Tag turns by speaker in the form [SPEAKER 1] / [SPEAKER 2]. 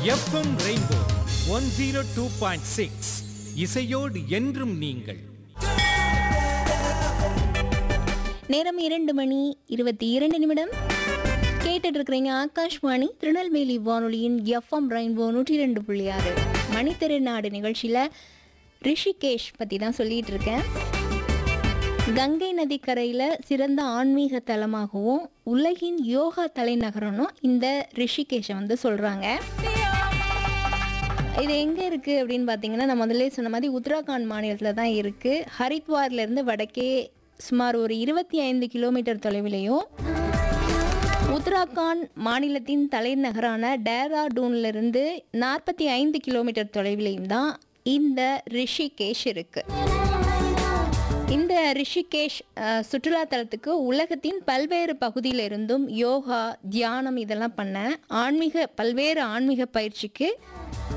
[SPEAKER 1] FM rainbow one zero two point six இசையோடு என்றும் நீங்கள்
[SPEAKER 2] நேரம் இரண்டு மணி இருபத்தி இரண்டு நிமிடம் கேட்டுட்டு இருக்கிறீங்க ஆகாஷ்வாணி திருநெல்வேலி வானொலியின் எஃப்எம் ரெயின்போ நூற்றி ரெண்டு புள்ளி ஆறு மணித்திருநாடு நிகழ்ச்சியில் ரிஷிகேஷ் பற்றி தான் சொல்லிட்டு இருக்கேன் கங்கை நதிக்கரையில் சிறந்த ஆன்மீக தலமாகவும் உலகின் யோகா தலைநகரம்னும் இந்த ரிஷிகேஷை வந்து சொல்கிறாங்க இது எங்கே இருக்குது அப்படின்னு பார்த்தீங்கன்னா நான் முதல்ல சொன்ன மாதிரி உத்தராகண்ட் மாநிலத்தில் தான் இருக்குது ஹரித்வார்லேருந்து வடக்கே சுமார் ஒரு இருபத்தி ஐந்து கிலோமீட்டர் தொலைவிலையும் உத்தராகண்ட் மாநிலத்தின் தலைநகரான டேராடூன்லேருந்து நாற்பத்தி ஐந்து கிலோமீட்டர் தொலைவிலையும் தான் இந்த ரிஷிகேஷ் இருக்குது இந்த ரிஷிகேஷ் அஹ், சுற்றுலா தலத்துக்கு உலகத்தின் பல்வேறு பகுதியிலிருந்தும் யோகா தியானம் இதெல்லாம் பண்ண ஆன்மீக பல்வேறு ஆன்மீக பயிற்சிக்கு